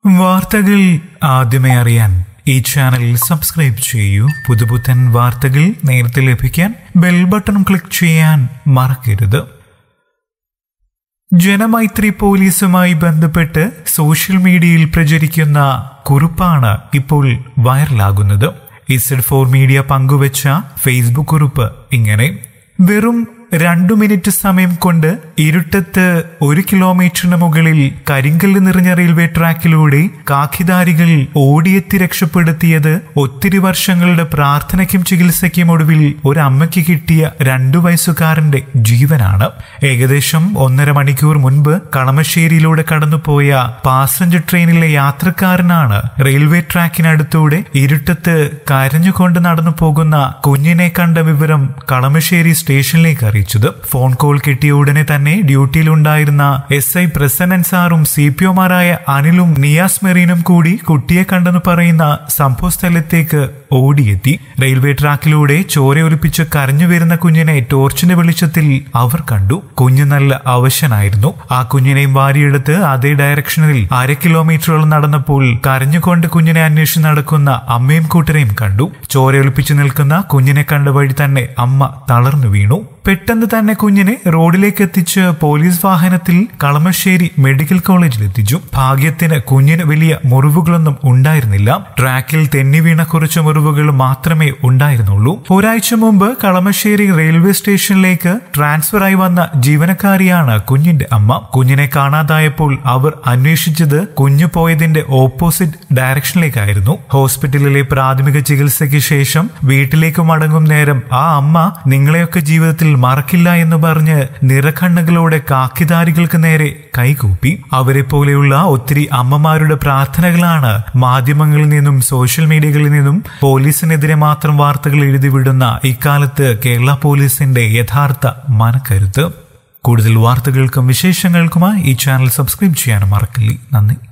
വാർത്തകൾ ആദ്യമേ അറിയാൻ ഈ ചാനൽ സബ്സ്ക്രൈബ് ചെയ്യൂ പുതുപുത്തൻ വാർത്തകൾ നേരത്തെ ലഭിക്കാൻ ബെൽ ബട്ടൺ ക്ലിക്ക് ചെയ്യാൻ മറക്കരുത് ജനമൈത്രി പോലീസുമായി ബന്ധപ്പെട്ട് സോഷ്യൽ മീഡിയയിൽ പ്രചരിക്കുന്ന കുറിപ്പാണ് ഇപ്പോൾ വൈറലാകുന്നത് ഇസഡ് ഫോർ മീഡിയ പങ്കുവച്ച ഫേസ്ബുക്ക് കുറിപ്പ് ഇങ്ങനെ വെറും രണ്ടു മിനിറ്റ് സമയം കൊണ്ട് ഇരുട്ടത്ത് ഒരു കിലോമീറ്ററിന് മുകളിൽ കരിങ്കല്ല് നിറഞ്ഞ റെയിൽവേ ട്രാക്കിലൂടെ കാക്കിധാരികൾ ഓടിയെത്തി രക്ഷപ്പെടുത്തിയത് ഒത്തിരി വർഷങ്ങളുടെ പ്രാർത്ഥനയ്ക്കും ചികിത്സയ്ക്കും ഒടുവിൽ ഒരു അമ്മയ്ക്ക് കിട്ടിയ രണ്ടു വയസ്സുകാരന്റെ ജീവനാണ് ഏകദേശം ഒന്നര മണിക്കൂർ മുൻപ് കളമശ്ശേരിയിലൂടെ കടന്നുപോയ പാസഞ്ചർ ട്രെയിനിലെ യാത്രക്കാരനാണ് റെയിൽവേ ട്രാക്കിനടുത്തൂടെ ഇരുട്ടത്ത് കരഞ്ഞുകൊണ്ട് നടന്നു പോകുന്ന കുഞ്ഞിനെ കണ്ട വിവരം കളമശ്ശേരി സ്റ്റേഷനിലേക്ക് അറിയിച്ചത് ഫോൺ കോൾ കിട്ടിയ ഉടനെ തന്നെ ഡ്യൂട്ടിയിലുണ്ടായിരുന്ന എസ് ഐ പ്രസന്നൻ സാറും സി പി ഒമാരായ അനിലും നിയാസ് മെറീനും കൂടി കുട്ടിയെ കണ്ടെന്ന് പറയുന്ന സംഭവ സ്ഥലത്തേക്ക് ഓടിയെത്തി റെയിൽവേ ട്രാക്കിലൂടെ ചോരയൊലിപ്പിച്ച് കരഞ്ഞു വരുന്ന കുഞ്ഞിനെ ടോർച്ചിന്റെ വെളിച്ചത്തിൽ അവർ കണ്ടു കുഞ്ഞ് നല്ല അവശനായിരുന്നു ആ കുഞ്ഞിനെയും വാരിയെടുത്ത് അതേ ഡയറക്ഷനിൽ അര കിലോമീറ്ററോളം നടന്നപ്പോൾ കരഞ്ഞുകൊണ്ട് കുഞ്ഞിനെ അന്വേഷിച്ച് നടക്കുന്ന അമ്മയും കൂട്ടരെയും കണ്ടു ചോരയൊലിപ്പിച്ചു നിൽക്കുന്ന കുഞ്ഞിനെ കണ്ട വഴി തന്നെ അമ്മ തളർന്നു വീണു പെട്ടെന്ന് തന്നെ കുഞ്ഞിനെ റോഡിലേക്ക് എത്തിച്ച് പോലീസ് വാഹനത്തിൽ കളമശ്ശേരി മെഡിക്കൽ കോളേജിൽ എത്തിച്ചു ഭാഗ്യത്തിന് കുഞ്ഞിന് വലിയ മുറിവുകളൊന്നും ഉണ്ടായിരുന്നില്ല ട്രാക്കിൽ തെന്നി വീണ കുറച്ച് മുറിവുകൾ മാത്രമേ ഉണ്ടായിരുന്നുള്ളൂ ഒരാഴ്ച മുമ്പ് കളമശ്ശേരി റെയിൽവേ സ്റ്റേഷനിലേക്ക് ട്രാൻസ്ഫർ ആയി വന്ന ജീവനക്കാരിയാണ് കുഞ്ഞിന്റെ അമ്മ കുഞ്ഞിനെ കാണാതായപ്പോൾ അവർ അന്വേഷിച്ചത് കുഞ്ഞു പോയതിന്റെ ഓപ്പോസിറ്റ് ഡയറക്ഷനിലേക്കായിരുന്നു ഹോസ്പിറ്റലിലെ പ്രാഥമിക ചികിത്സയ്ക്ക് ശേഷം വീട്ടിലേക്ക് മടങ്ങും നേരം ആ അമ്മ നിങ്ങളെയൊക്കെ ജീവിതത്തിൽ മറക്കില്ല എന്ന് പറഞ്ഞ് നിറക്കണ്ണുകളോടെ കാക്കിധാരികൾക്ക് നേരെ കൈകൂപ്പി അവരെ പോലെയുള്ള ഒത്തിരി അമ്മമാരുടെ പ്രാർത്ഥനകളാണ് മാധ്യമങ്ങളിൽ നിന്നും സോഷ്യൽ മീഡിയകളിൽ നിന്നും പോലീസിനെതിരെ മാത്രം വാർത്തകൾ എഴുതിവിടുന്ന ഇക്കാലത്ത് കേരള പോലീസിന്റെ യഥാർത്ഥ മനക്കരുത്ത് കൂടുതൽ വാർത്തകൾക്കും വിശേഷങ്ങൾക്കുമായി ഈ ചാനൽ സബ്സ്ക്രൈബ് ചെയ്യാനും മറക്കില്ല നന്ദി